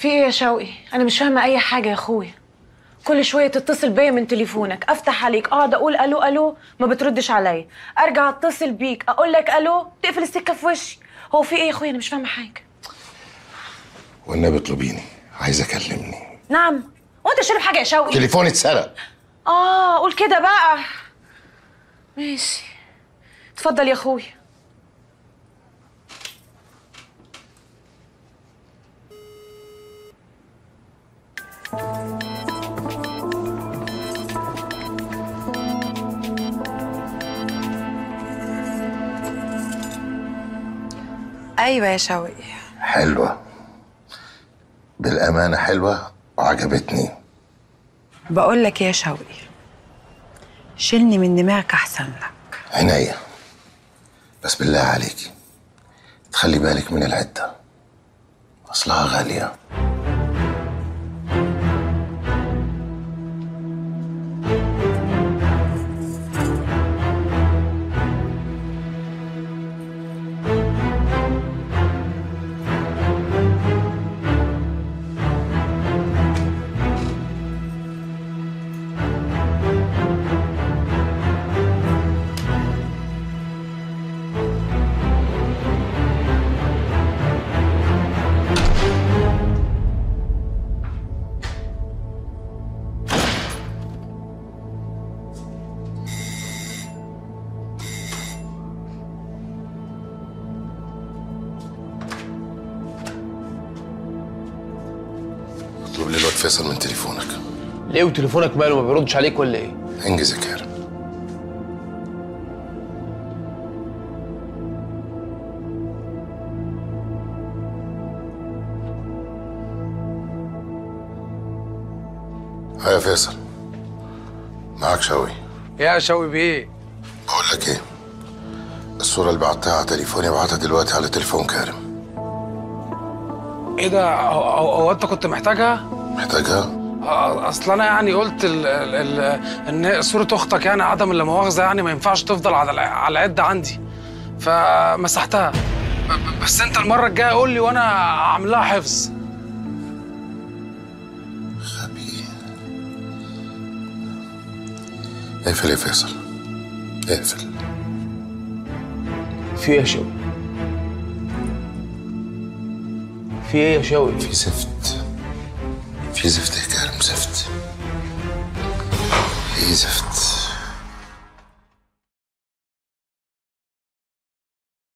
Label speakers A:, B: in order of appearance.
A: في ايه يا شوقي انا مش فاهمه اي حاجه يا اخويا كل شويه تتصل بيا من تليفونك افتح عليك اقعد اقول الو الو ما بتردش عليا ارجع اتصل بيك اقول لك الو تقفل السكه في وشي هو في ايه يا اخويا انا مش فاهمه حاجه
B: والنبي اطلبيني عايز اكلمني
A: نعم وانت شارب حاجه يا شوقي
B: تليفوني اتسرق
A: اه قول كده بقى ماشي اتفضل يا اخويا
C: ايوه يا شوقي
B: حلوة بالأمانة حلوة وعجبتني
C: بقول لك يا شوقي شيلني من دماغك احسن لك
B: عينيا بس بالله عليكي تخلي بالك من العدة أصلها غالية اطلب لي الواد فيصل من تليفونك
D: ليه وتليفونك ماله ما بيردش عليك ولا ايه؟
B: انجز يا كارم ها يا فيصل معاك شوي
D: يا شوقي بيه
B: بقول لك ايه الصورة اللي بعتها على تليفوني ابعتها دلوقتي على تليفون كارم
D: ايه ده هو, هو هو انت كنت محتاجها؟
B: محتاجها؟
D: آه، اصل انا يعني قلت ال ال ال ان صوره اختك يعني عدم لا مؤاخذه يعني ما ينفعش تفضل على الع- على العده عندي فمسحتها ب- ب- بس انت المره الجايه قول لي وانا اعمل لها حفظ
B: غبي اقفل يا فيصل اقفل
D: في ايه يا شوقي؟ في ايه يا شوقي؟
B: في زفت في زفت يا كارم زفت في زفت